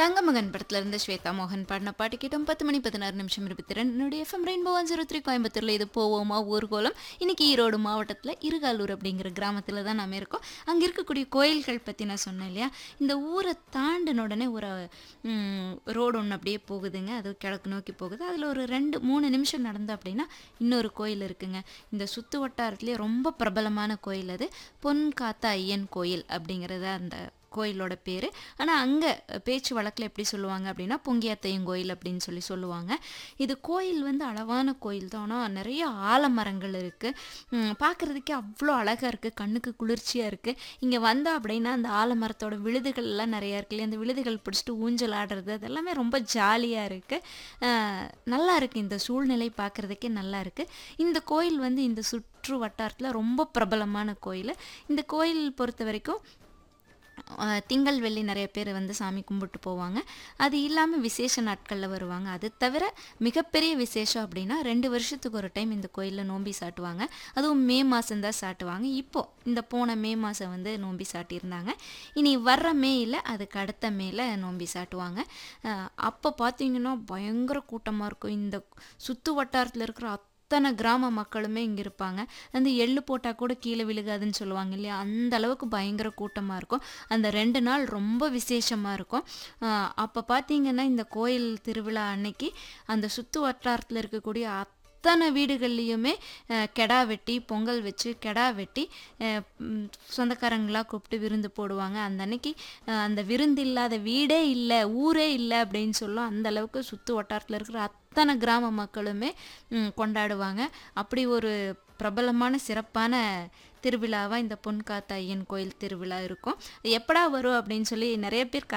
தங்கமகன் படத்துல இருந்து ஸ்வேதா மோகன் பாடின பாட்டு கேட்டோம் பத்து மணி பதினாறு நிமிஷம் இருபத்தி ரெண்டு என்னுடைய FM Rainbow one zero three கோயம்புத்தூர்ல இது போவோமா ஊர்கோலம் இன்னைக்கு ஈரோடு மாவட்டத்துல இருகாலூர் அப்படிங்கிற கிராமத்துல தான் நாம இருக்கோம் அங்க இருக்கக்கூடிய கோயில்கள் பத்தி நான் சொன்னேன் இல்லையா இந்த ஊரை தாண்டின உடனே ஒரு ரோடு ஒன்று அப்படியே போகுதுங்க அது கிழக்கு நோக்கி போகுது அதில் ஒரு ரெண்டு மூணு நிமிஷம் நடந்தோம் அப்படின்னா இன்னொரு கோயில் இருக்குங்க இந்த சுத்து வட்டாரத்துலேயே ரொம்ப பிரபலமான கோயில் அது பொன் காத்தா ஐயன் கோயில் அப்படிங்கிறது அந்த கோயிலோட பேர் ஆனால் அங்கே பேச்சு வழக்கில் எப்படி சொல்லுவாங்க அப்படின்னா பொங்கியாத்தையும் கோயில் அப்படின்னு சொல்லி சொல்லுவாங்க இது கோயில் வந்து அளவான கோயில் தான் ஆனால் நிறைய ஆலமரங்கள் இருக்குது பார்க்குறதுக்கே அவ்வளோ அழகாக இருக்குது கண்ணுக்கு குளிர்ச்சியாக இருக்குது இங்கே வந்தோம் அப்படின்னா அந்த ஆலமரத்தோட விழுதுகள் எல்லாம் நிறையா இருக்கு இல்லையா அந்த விழுதுகள் பிடிச்சிட்டு ஊஞ்சல் ஆடுறது அதெல்லாமே ரொம்ப ஜாலியாக இருக்குது நல்லா இருக்குது இந்த சூழ்நிலை பார்க்குறதுக்கே நல்லா இருக்குது இந்த கோயில் வந்து இந்த சுற்று வட்டாரத்தில் ரொம்ப பிரபலமான கோயில் இந்த கோயில் பொறுத்த வரைக்கும் அஹ், திங்கள் வெள்ளி நிறைய பேர் வந்து சாமி கும்பிட்டு போவாங்க அது இல்லாமல் விசேஷ நாட்களில் வருவாங்க அது தவிர மிகப்பெரிய விசேஷம் அப்படின்னா ரெண்டு வருஷத்துக்கு ஒரு டைம் இந்த கோயிலில் நோம்பி சாட்டுவாங்க அதுவும் மே மாதம்தான் சாட்டுவாங்க இப்போ இந்த போன மே மாதம் வந்து நோம்பி சாட்டியிருந்தாங்க இனி வர்ற மேயில் அதுக்கு அடுத்த மேல நோம்பி சாட்டுவாங்க அஹ், அப்போ பார்த்தீங்கன்னா பயங்கர கூட்டமாக இருக்கும் இந்த சுற்று வட்டாரத்தில் இருக்கிற அத்தனை கிராம மக்களுமே இங்கே இருப்பாங்க அந்த எள்ளு போட்டால் கூட கீழே விழுகாதுன்னு சொல்லுவாங்க இல்லையா அந்த அளவுக்கு பயங்கர கூட்டமாக இருக்கும் அந்த ரெண்டு நாள் ரொம்ப விசேஷமாக இருக்கும் அப்போ பார்த்தீங்கன்னா இந்த கோயில் திருவிழா அன்னைக்கு அந்த சுற்று வட்டாரத்தில் இருக்கக்கூடிய அத்தனை வீடுகள்லேயுமே அஹ், கெடா வெட்டி பொங்கல் வச்சு கெடா வெட்டி அஹ், ம், சொந்தக்காரங்களாக கூப்பிட்டு விருந்து போடுவாங்க அந்த அன்னைக்கு அஹ், அந்த விருந்து இல்லாத வீடே இல்லை ஊரே இல்லை அப்படின்னு சொல்லும் அந்த அளவுக்கு சுற்று வட்டாரத்தில் இருக்கிற அத்தனை கிராம மக்களுமே ம், கொண்டாடுவாங்க அப்படி ஒரு பிரபலமான சிறப்பான திருவிழாவாக இந்த பொன்காத்த ஐயன் கோயில் திருவிழா இருக்கும் எப்படா வரும் அப்படின்னு சொல்லி நிறைய பேர்